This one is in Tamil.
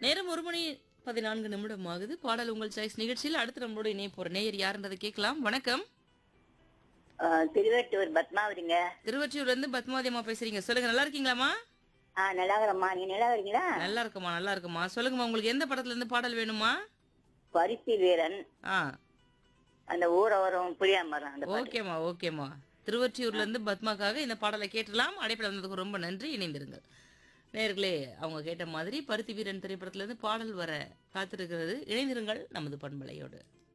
நேரம் ஒரு மணி பதினான்கு நிமிடம் ஆகுது பாடல் உங்கள் சாய்ஸ் நிகழ்ச்சியில் அடுத்து நம்மளோட இணைய போற நேயர் யாருன்றதை கேட்கலாம் வணக்கம் ஆ, திருவெட்டூர் பத்மாவதிங்க திருவற்றியூர்ல இருந்து பத்மாவதி அம்மா பேசுறீங்க சொல்லுங்க நல்லா இருக்கீங்களாமா ஆ நல்லா இருக்கிறம்மா நீங்க நல்லா இருக்கீங்களா நல்லா இருக்குமா நல்லா இருக்குமா சொல்லுங்கம்மா உங்களுக்கு எந்த படத்துல இருந்து பாடல் வேணுமா பருத்தி வீரன் ஆ அந்த ஊரவரம் புளியாமரம் அந்த பாட்டு. ஓகேம்மா ஓகேம்மா திருவொற்றியூர்ல இருந்து பத்மாக்காக இந்த பாடலை கேட்டலாம் அடைப்பில் வந்ததுக்கு ரொம்ப நன்றி இணைந்திருங்கள் நேர்களே அவங்க கேட்ட மாதிரி பருத்தி வீரன் திரைப்படத்துல இருந்து பாடல் வர காத்திருக்கிறது இணைந்திருங்கள் நமது பண்பலையோடு